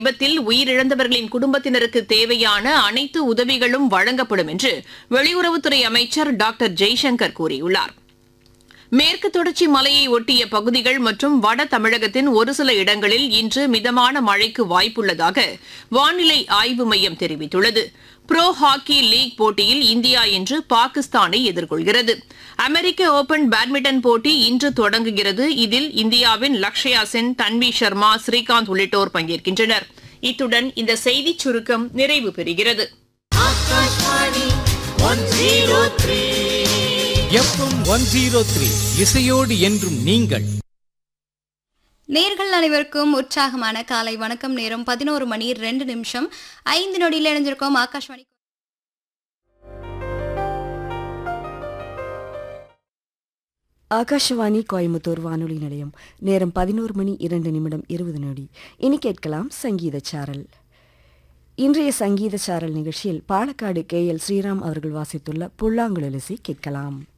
விபத்தில் உயிரிழந்தவர்களின் குடும்பத்தினருக்கு தேவையான அனைத்து உதவிகளும் வழங்கப்படும் என்று வெளியுறவுத்துறை அமைச்சர் டாக்டர் ஜெய்சங்கர் கூறியுள்ளார் மேற்கு தொடர்ச்சி மலையை ஒட்டிய பகுதிகள் மற்றும் வட தமிழகத்தின் ஒரு சில இடங்களில் இன்று மிதமான மழைக்கு வாய்ப்புள்ளதாக வானிலை ஆய்வு மையம் தெரிவித்துள்ளது புரோ ஹாக்கி லீக் போட்டியில் இந்தியா இன்று பாகிஸ்தானை எதிர்கொள்கிறது அமெரிக்க ஓபன் பேட்மிண்டன் போட்டி இன்று தொடங்குகிறது இதில் இந்தியாவின் லக்ஷயா சென் தன்வி சர்மா ஸ்ரீகாந்த் உள்ளிட்டோர் பங்கேற்கின்றனர் இத்துடன் இந்த செய்திச் சுருக்கம் நிறைவு பெறுகிறது Akashvani one zero three FM one zero three இசையோடு என்றும் நீங்கள் நேர்கள் அனைவருக்கும் உற்சாகமான காலை வணக்கம் நேரம் பதினோரு மணி ரெண்டு நிமிஷம் ஐந்து நொடியில் இணைஞ்சிருக்கோம் ஆகாஷ்வாணி ஆகாஷவாணி கோயம்புத்தூர் வானொலி நிலையம் நேரம் பதினோரு மணி இரண்டு நிமிடம் இருபது நொடி இனி கேட்கலாம் சங்கீத சாரல் இன்றைய சங்கீத சாரல் நிகழ்ச்சியில் பாலக்காடு கே எல் ஸ்ரீராம் அவர்கள் வாசித்துள்ள புல்லாங்குழலிசை கேட்கலாம்